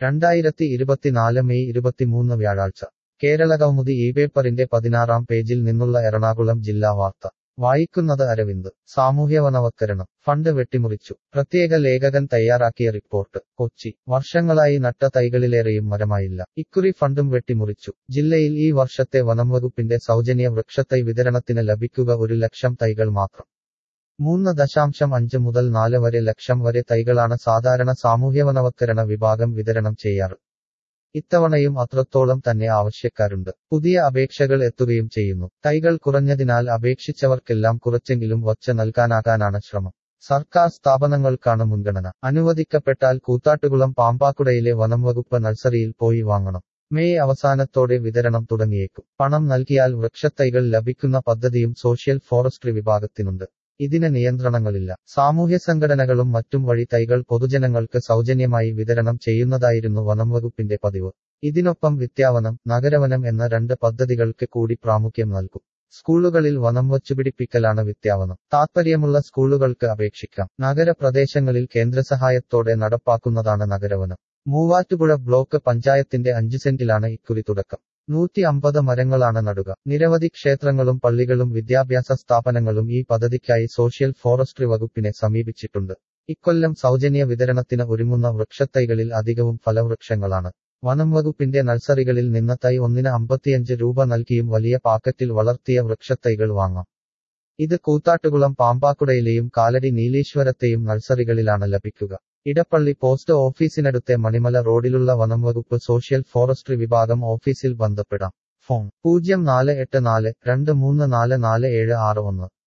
രണ്ടായിരത്തി ഇരുപത്തിനാല് മെയ് ഇരുപത്തിമൂന്ന് വ്യാഴാഴ്ച കേരളകൗമുദി ഈ പേപ്പറിന്റെ പതിനാറാം പേജിൽ നിന്നുള്ള എറണാകുളം ജില്ലാ വാർത്ത വായിക്കുന്നത് അരവിന്ദ് സാമൂഹ്യവനവത്കരണം ഫണ്ട് വെട്ടിമുറിച്ചു പ്രത്യേക ലേഖകൻ തയ്യാറാക്കിയ റിപ്പോർട്ട് കൊച്ചി വർഷങ്ങളായി നട്ട തൈകളിലേറെയും മരമായില്ല ഇക്കുറി ഫണ്ടും വെട്ടിമുറിച്ചു ജില്ലയിൽ ഈ വർഷത്തെ വനംവകുപ്പിന്റെ സൗജന്യ വൃക്ഷത്തൈ വിതരണത്തിന് ലഭിക്കുക ഒരു ലക്ഷം തൈകൾ മാത്രം മൂന്ന് ദശാംശം അഞ്ച് മുതൽ നാല് വരെ ലക്ഷം വരെ തൈകളാണ് സാധാരണ സാമൂഹ്യവനവത്കരണ വിഭാഗം വിതരണം ചെയ്യാറ് ഇത്തവണയും അത്രത്തോളം തന്നെ ആവശ്യക്കാരുണ്ട് പുതിയ അപേക്ഷകൾ എത്തുകയും ചെയ്യുന്നു തൈകൾ കുറഞ്ഞതിനാൽ അപേക്ഷിച്ചവർക്കെല്ലാം കുറച്ചെങ്കിലും വച്ച് നൽകാനാകാനാണ് ശ്രമം സർക്കാർ സ്ഥാപനങ്ങൾക്കാണ് മുൻഗണന അനുവദിക്കപ്പെട്ടാൽ കൂത്താട്ടുകുളം പാമ്പാക്കുടയിലെ വനംവകുപ്പ് നഴ്സറിയിൽ പോയി വാങ്ങണം മെയ് അവസാനത്തോടെ വിതരണം തുടങ്ങിയേക്കും പണം നൽകിയാൽ വൃക്ഷത്തൈകൾ ലഭിക്കുന്ന പദ്ധതിയും സോഷ്യൽ ഫോറസ്ട്രി വിഭാഗത്തിനുണ്ട് ഇതിന് നിയന്ത്രണങ്ങളില്ല സാമൂഹ്യ സംഘടനകളും മറ്റും വഴി തൈകൾ പൊതുജനങ്ങൾക്ക് സൗജന്യമായി വിതരണം ചെയ്യുന്നതായിരുന്നു വനംവകുപ്പിന്റെ പതിവ് ഇതിനൊപ്പം വിദ്യാവനം നഗരവനം എന്ന രണ്ട് പദ്ധതികൾക്ക് കൂടി പ്രാമുഖ്യം നൽകും സ്കൂളുകളിൽ വനം വച്ചുപിടിപ്പിക്കലാണ് വിദ്യാവനം താത്പര്യമുള്ള സ്കൂളുകൾക്ക് അപേക്ഷിക്കാം നഗരപ്രദേശങ്ങളിൽ കേന്ദ്രസഹായത്തോടെ നടപ്പാക്കുന്നതാണ് നഗരവനം മൂവാറ്റുപുഴ ബ്ലോക്ക് പഞ്ചായത്തിന്റെ അഞ്ചു സെന്റിലാണ് ഇക്കുറി തുടക്കം നൂറ്റി അമ്പത് മരങ്ങളാണ് നടുക നിരവധി ക്ഷേത്രങ്ങളും പള്ളികളും വിദ്യാഭ്യാസ സ്ഥാപനങ്ങളും ഈ പദ്ധതിക്കായി സോഷ്യൽ ഫോറസ്ട്രി വകുപ്പിനെ സമീപിച്ചിട്ടുണ്ട് ഇക്കൊല്ലം സൗജന്യ വിതരണത്തിന് ഒരുങ്ങുന്ന വൃക്ഷത്തൈകളിൽ അധികവും ഫലവൃക്ഷങ്ങളാണ് വനം വകുപ്പിന്റെ നഴ്സറികളിൽ നിന്ന് തൈ ഒന്നിന് അമ്പത്തിയഞ്ച് രൂപ നൽകിയും വലിയ പാക്കറ്റിൽ വളർത്തിയ വൃക്ഷത്തൈകൾ വാങ്ങാം ഇത് കൂത്താട്ടുകുളം പാമ്പാക്കുടയിലെയും കാലടി നീലീശ്വരത്തെയും നഴ്സറികളിലാണ് ലഭിക്കുക ഇടപ്പള്ളി പോസ്റ്റ് ഓഫീസിനടുത്തെ മണിമല റോഡിലുള്ള വനംവകുപ്പ് സോഷ്യൽ ഫോറസ്ട്രി വിഭാഗം ഓഫീസിൽ ബന്ധപ്പെടാം ഫോൺ പൂജ്യം നാല് എട്ട് നാല് രണ്ട് മൂന്ന് നാല് നാല് ഏഴ് ആറ് ഒന്ന്